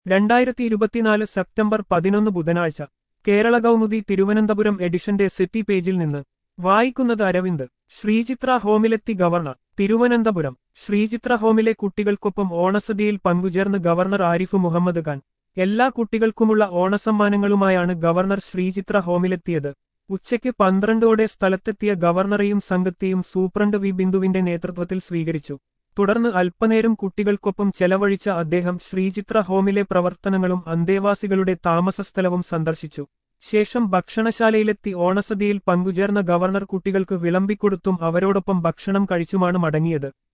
രണ്ടായിരത്തി ഇരുപത്തിനാല് സെപ്റ്റംബർ പതിനൊന്ന് ബുധനാഴ്ച കേരള കൗമുദി തിരുവനന്തപുരം എഡിഷന്റെ സിറ്റി പേജിൽ നിന്ന് വായിക്കുന്നത് അരവിന്ദ് ശ്രീചിത്ര ഹോമിലെത്തി ഗവർണർ തിരുവനന്തപുരം ശ്രീചിത്ര ഹോമിലെ കുട്ടികൾക്കൊപ്പം ഓണസദ്യയിൽ പങ്കുചേർന്ന് ഗവർണർ ആരിഫ് മുഹമ്മദ് ഖാൻ എല്ലാ കുട്ടികൾക്കുമുള്ള ഓണസമ്മാനങ്ങളുമായാണ് ഗവർണർ ശ്രീചിത്ര ഹോമിലെത്തിയത് ഉച്ചയ്ക്ക് പന്ത്രണ്ടോടെ സ്ഥലത്തെത്തിയ ഗവർണറെയും സംഘത്തെയും സൂപ്രണ്ട് വി ബിന്ദുവിന്റെ നേതൃത്വത്തിൽ സ്വീകരിച്ചു തുടർന്ന് അല്പനേരം കുട്ടികൾക്കൊപ്പം ചെലവഴിച്ച അദ്ദേഹം ശ്രീചിത്ര ഹോമിലെ പ്രവർത്തനങ്ങളും അന്തേവാസികളുടെ താമസസ്ഥലവും സന്ദർശിച്ചു ശേഷം ഭക്ഷണശാലയിലെത്തി ഓണസദ്യയിൽ പങ്കുചേർന്ന ഗവർണർ കുട്ടികൾക്ക് വിളമ്പിക്കൊടുത്തും അവരോടൊപ്പം ഭക്ഷണം കഴിച്ചുമാണ് മടങ്ങിയത്